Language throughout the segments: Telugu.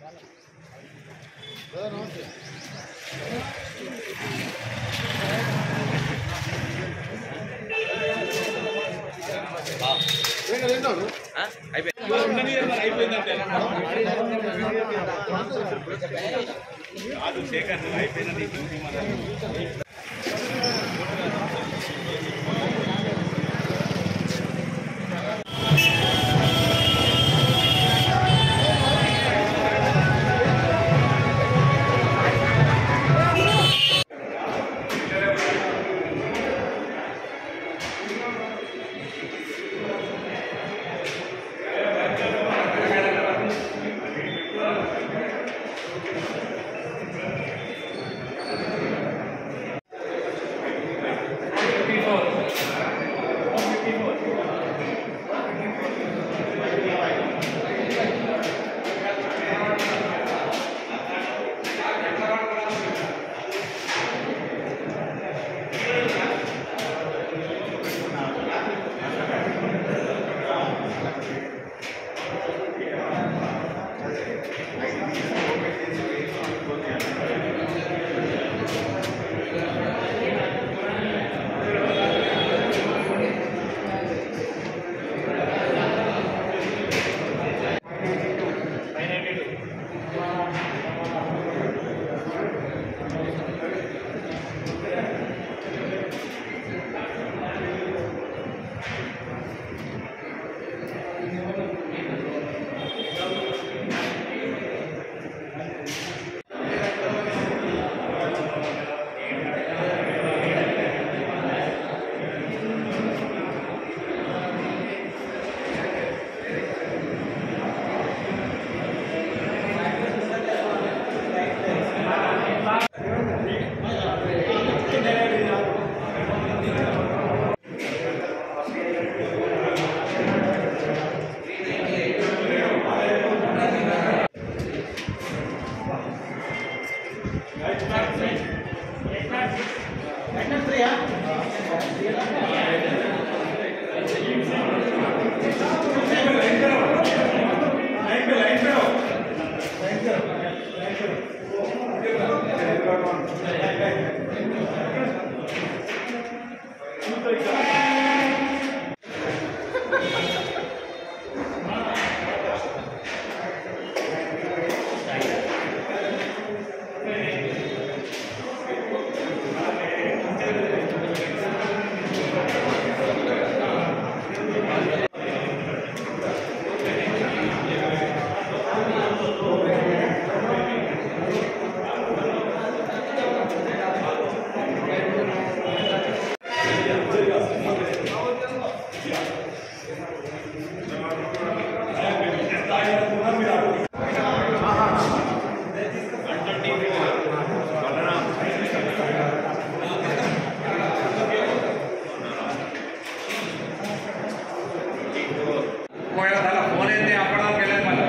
ఫోన్ అయితే అప్పటిదాకా వెళ్ళేది మళ్ళీ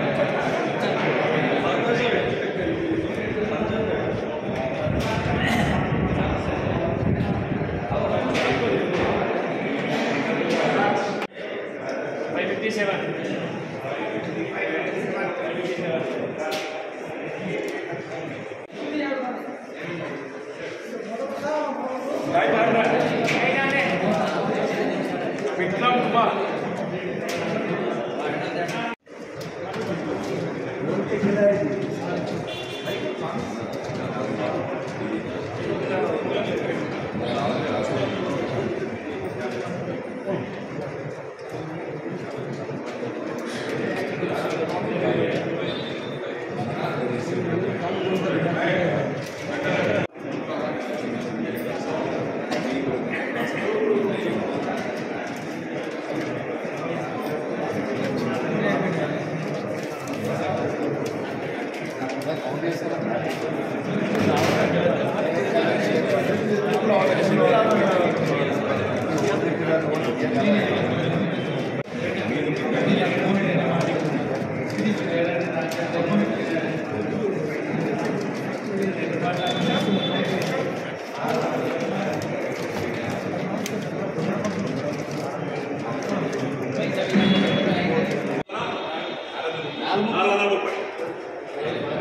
five fifty seven Vikram Kumar నాలుగు వందల ముప్పై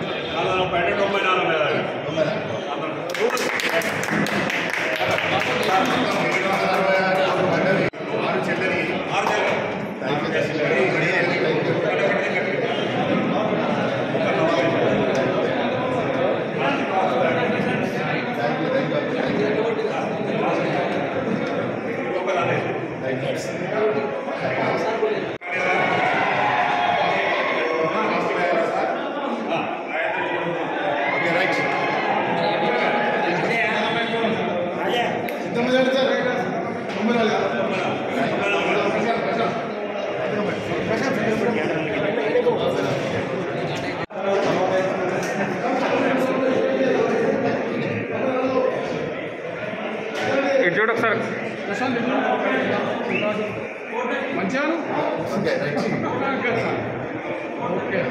ఇటు చూడు ఒకసారి మంచిగా ఓకే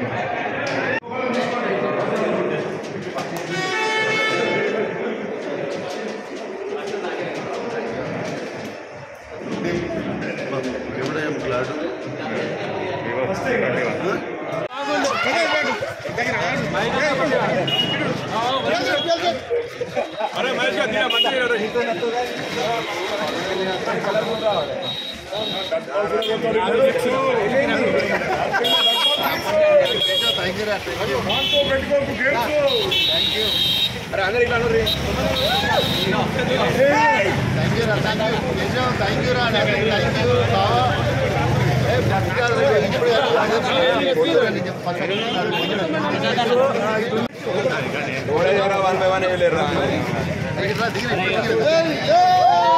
ఎవడేం గ్లాసు ఇగో, గట్టిగా. థ్యాంక్ యూ రా థ్యాంక్ యూ థ్యాంక్ యూ రా థ్యాంక్ యూ నిజం థ్యాంక్ యూ రా థ్యాంక్ యూ బావా ఏ బ్రతకాలి రా, ఇప్పుడు అదే ఫోటో అని చెప్పి పక్కన దిగిరా, దిగిరా, దిగిరా.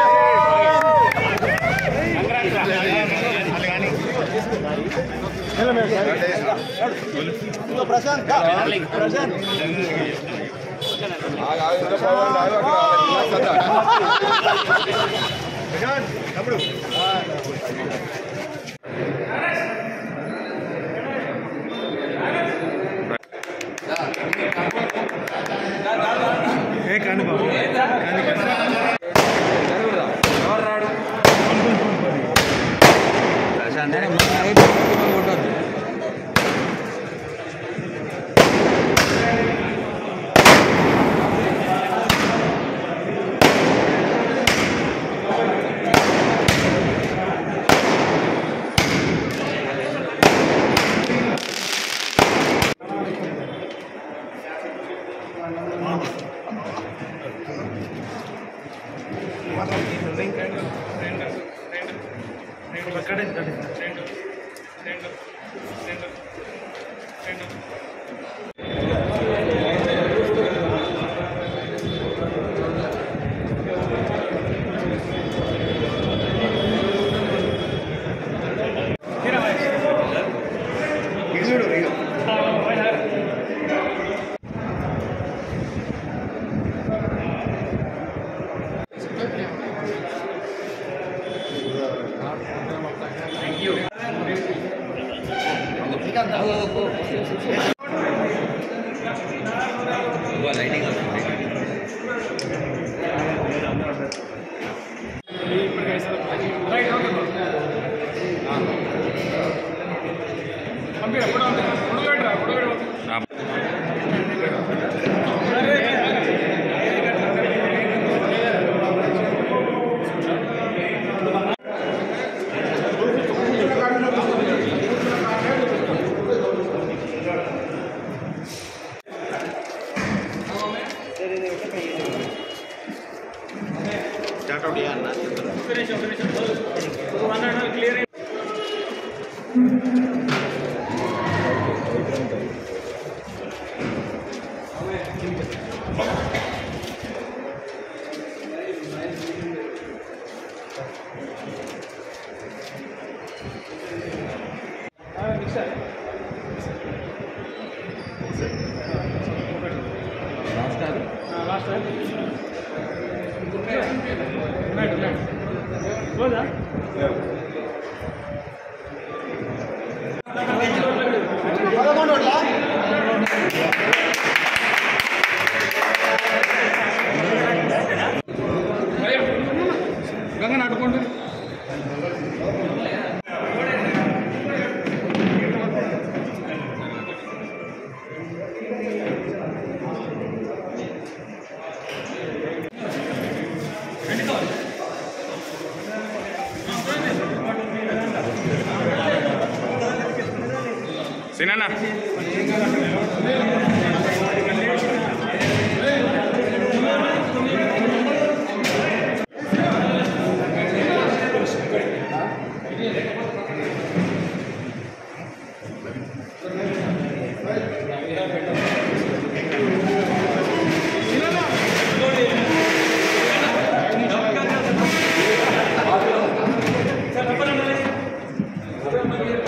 గంగ అడ్డుకోండి సినన్న ఆ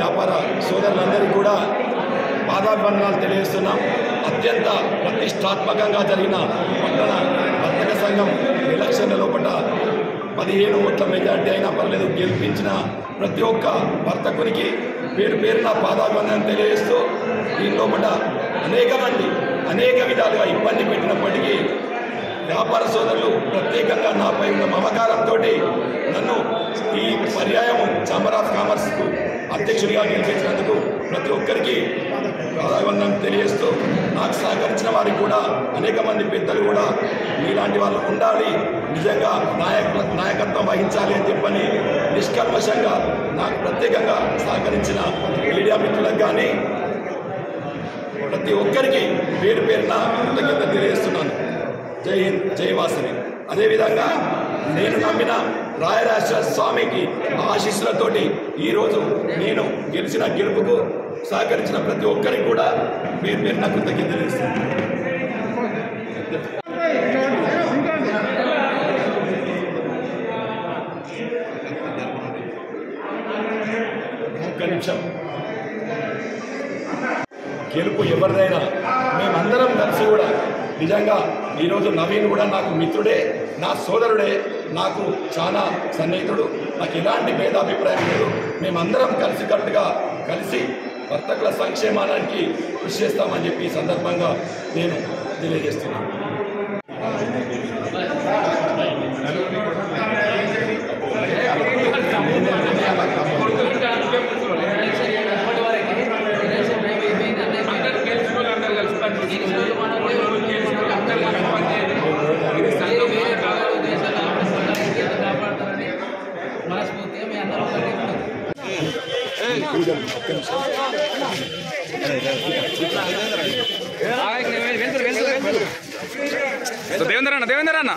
వ్యాపార సోదరులందరికీ కూడా పాదాభివందనాలు తెలియజేస్తున్నాం అత్యంత ప్రతిష్టాత్మకంగా జరిగిన పట్టణ వర్తక సంఘం ఎలక్షన్ల లోపల పదిహేను ఓట్ల మెజార్టీ అయినా పర్లేదు గెలిపించిన ప్రతి ఒక్క వర్తకునికి పేరు పేరున పాదాభివందనం తెలియజేస్తూ దీని లోపల అనేక మంది అనేక విధాలుగా ఇబ్బంది పెట్టినప్పటికీ వ్యాపార సోదరులు ప్రత్యేకంగా నాపై ఉన్న మమకారంతో నన్ను ఈ పర్యాయము ఛాంబర్ ఆఫ్ కామర్స్కు అధ్యక్షుడిగా గెలిపించినందుకు ప్రతి ఒక్కరికి ప్రాధాన్యం తెలియజేస్తూ నాకు సహకరించిన వారికి కూడా అనేక మంది పెద్దలు కూడా మీలాంటి వాళ్ళు ఉండాలి నిజంగా నాయక నాయకత్వం వహించాలి అని చెప్పని నిష్కల్మషంగా నాకు ప్రత్యేకంగా సహకరించిన మీడియా మిత్రులకు కానీ ప్రతి ఒక్కరికి పేరు పేరున కృతజ్ఞత తెలియజేస్తున్నాను జై హింద్ జై వాసవి అదేవిధంగా నేను నమ్మిన రాయరాజ స్వామికి ఆశీస్సులతోటి ఈరోజు నేను గెలిచిన గెలుపుకు సహకరించిన ప్రతి ఒక్కరికి కూడా పేరు పేరున కృతజ్ఞత తెలియజేస్తున్నాను ఒక్క నిమిషం గెలుపు ఎవరిదైనా మేమందరం కలిసి కూడా నిజంగా ఈరోజు నవీన్ కూడా నాకు మిత్రుడే నా సోదరుడే నాకు చాలా సన్నిహితుడు నాకు ఎలాంటి భేదాభిప్రాయం లేదు మేమందరం కలిసికట్టుగా కలిసి వర్తకుల సంక్షేమానికి కృషి చేస్తామని చెప్పి ఈ సందర్భంగా నేను తెలియజేస్తున్నాను మనస్ఫూర్తిగా మీ అందరూ ఒకటి దేవేంద్ర అన్న దేవేంద్ర అన్న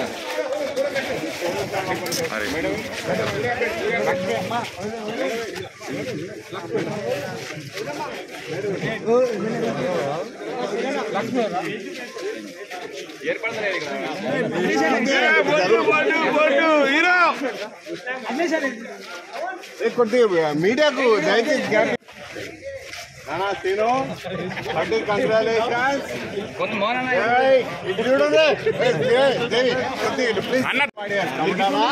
కొద్దిగా మీడియాకు దయచేసి గ్యాప్ నానా తిను బర్త్డే కంగ్రాచులేషన్స్ కొంత మోన ఇటు చూడండి ఏయ్, ఏయ్, దేవి, కొద్దిగా ఇటు ప్లీజ్ అన్న ఉంటావా?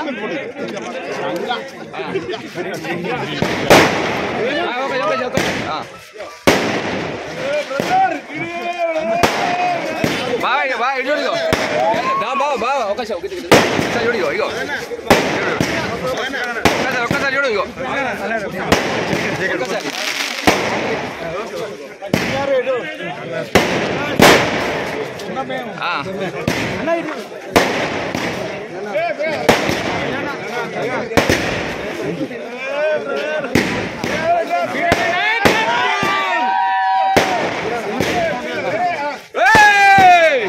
బాగా ఇక బాగా ఇటు చూడు ఇగో. దా బావ బావ ఒకసారి ఒకసారి చూడు ఇగో ఇగో చూడు. ఒక్కసారి ఒక్కసారి చూడు ఇగో ఒక్కసారి ఆ. ఏయ్!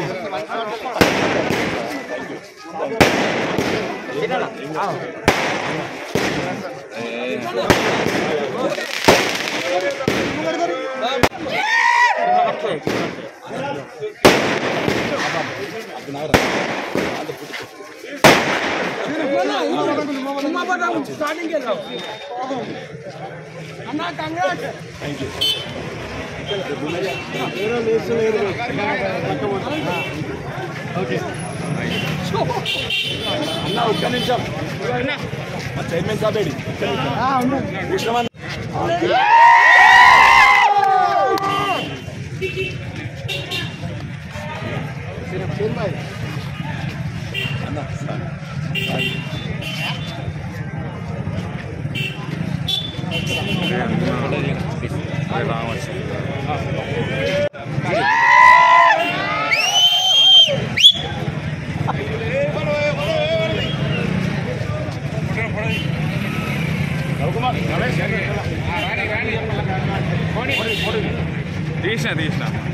అన్న ఒక్క నిమిషం మా చైర్మన్ సాబేడి కృష్ణమన్ తీసిన తీసిన